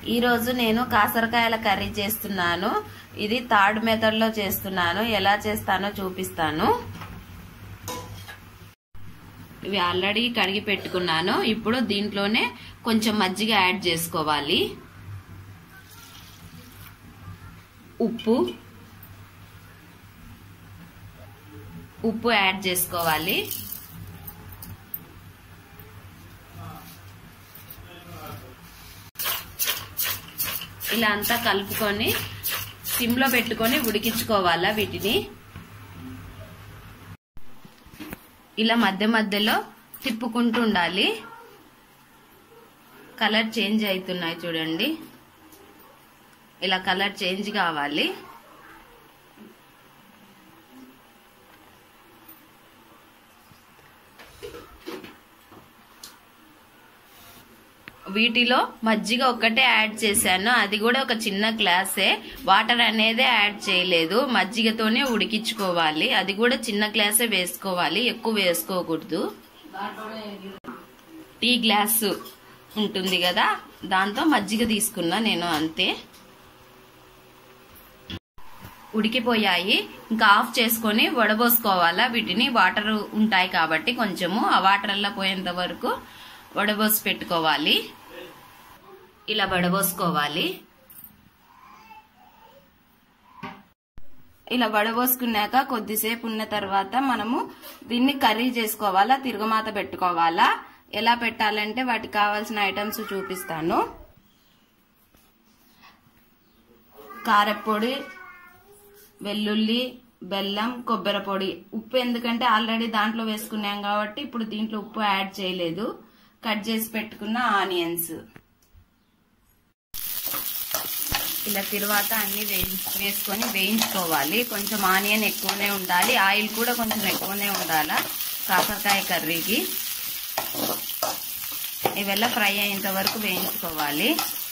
ఈరోజు నేను కాసరకాయల కర్రీ చేస్తున్నాను ఇది థర్డ్ మెథడ్లో చేస్తున్నాను ఎలా చేస్తానో చూపిస్తాను ఇవి ఆల్రెడీ కడిగి పెట్టుకున్నాను ఇప్పుడు దీంట్లోనే కొంచెం మజ్జిగ యాడ్ చేసుకోవాలి ఉప్పు ఉప్పు యాడ్ చేసుకోవాలి ఇలా అంతా కలుపుకొని సిమ్లో పెట్టుకొని ఉడికించుకోవాలా వీటిని ఇలా మధ్య మధ్యలో తిప్పుకుంటూ ఉండాలి కలర్ చేంజ్ అవుతున్నాయి చూడండి ఇలా కలర్ చేంజ్ కావాలి వీటిలో మజ్జిగ ఒక్కటే యాడ్ చేశాను అది కూడా ఒక చిన్న గ్లాసే వాటర్ అనేది యాడ్ చేయలేదు మజ్జిగతోనే ఉడికించుకోవాలి అది కూడా చిన్న గ్లాసే వేసుకోవాలి ఎక్కువ వేసుకోకూడదు టీ గ్లాస్ ఉంటుంది కదా దాంతో మజ్జిగ తీసుకున్నా నేను అంతే ఉడికిపోయాయి ఇంకా ఆఫ్ చేసుకొని వడబోసుకోవాలా వీటిని వాటర్ ఉంటాయి కాబట్టి కొంచెము ఆ వాటర్లో పోయేంత వరకు వడబోసి పెట్టుకోవాలి ఇలా వడబోసుకోవాలి ఇలా వడబోసుకున్నాక కొద్దిసేపు ఉన్న తర్వాత మనము దీన్ని కర్రీ చేసుకోవాలా తిరుగుమాత పెట్టుకోవాలా ఎలా పెట్టాలంటే వాటికి కావాల్సిన ఐటమ్స్ చూపిస్తాను కారపొడి వెల్లుల్లి బెల్లం కొబ్బరి పొడి ఉప్పు ఎందుకంటే ఆల్రెడీ దాంట్లో వేసుకున్నాం కాబట్టి ఇప్పుడు దీంట్లో ఉప్పు యాడ్ చేయలేదు కట్ చేసి పెట్టుకున్న ఆనియన్స్ ఇలా తర్వాత అన్ని వేసుకొని వేయించుకోవాలి కొంచెం ఆనియన్ ఎక్కువనే ఉండాలి ఆయిల్ కూడా కొంచెం ఎక్కువనే ఉండాలా కాకరకాయ కర్రీకి ఇవెల్లా ఫ్రై అయ్యేంత వరకు వేయించుకోవాలి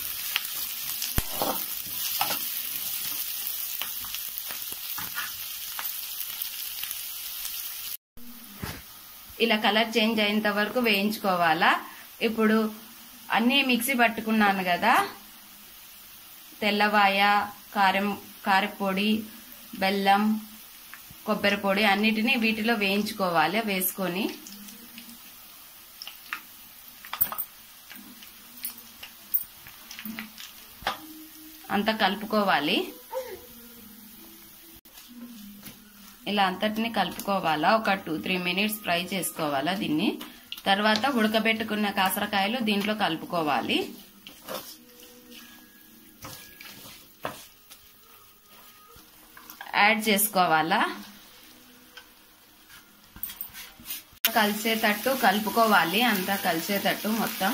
ఇలా కలర్ చేంజ్ అయ్యేంత వరకు వేయించుకోవాలా ఇప్పుడు అన్నీ మిక్సీ పట్టుకున్నాను కదా తెల్లవాయ కారం కారపొడి బెల్లం కొబ్బరి పొడి అన్నిటినీ వీటిలో వేయించుకోవాలి వేసుకొని అంతా కలుపుకోవాలి ఇలా అంతటిని కలుపుకోవాలా ఒక టూ త్రీ మినిట్స్ ఫ్రై చేసుకోవాలా దీన్ని తర్వాత ఉడకబెట్టుకున్న కాసరకాయలు దీంట్లో కలుపుకోవాలి యాడ్ చేసుకోవాలా కలిసేటట్టు కలుపుకోవాలి అంతా కలిసేటట్టు మొత్తం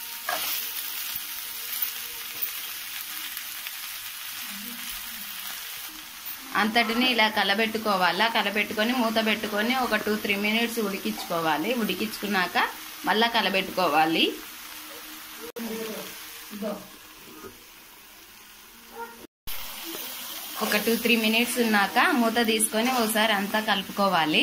అంతటిని ఇలా కలబెట్టుకోవాలా కలబెట్టుకొని మూత పెట్టుకొని ఒక టూ త్రీ మినిట్స్ ఉడికించుకోవాలి ఉడికించుకున్నాక మళ్ళా కలబెట్టుకోవాలి ఒక టూ త్రీ మినిట్స్ ఉన్నాక మూత తీసుకొని ఒకసారి అంతా కలుపుకోవాలి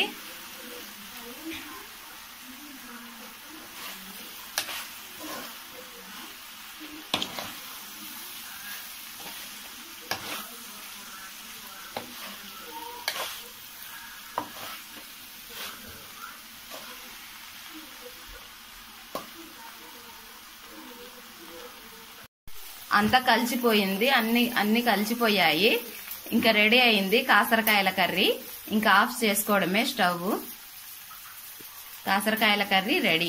అంతా కలిసిపోయింది అన్ని అన్ని కలిసిపోయాయి ఇంకా రెడీ అయింది కాసరకాయల కర్రీ ఇంకా ఆఫ్ చేసుకోవడమే స్టవ్ కాసరకాయల curry ready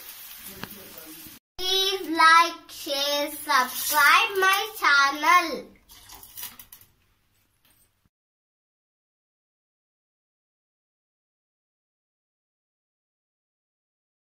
Please like, share, subscribe my channel.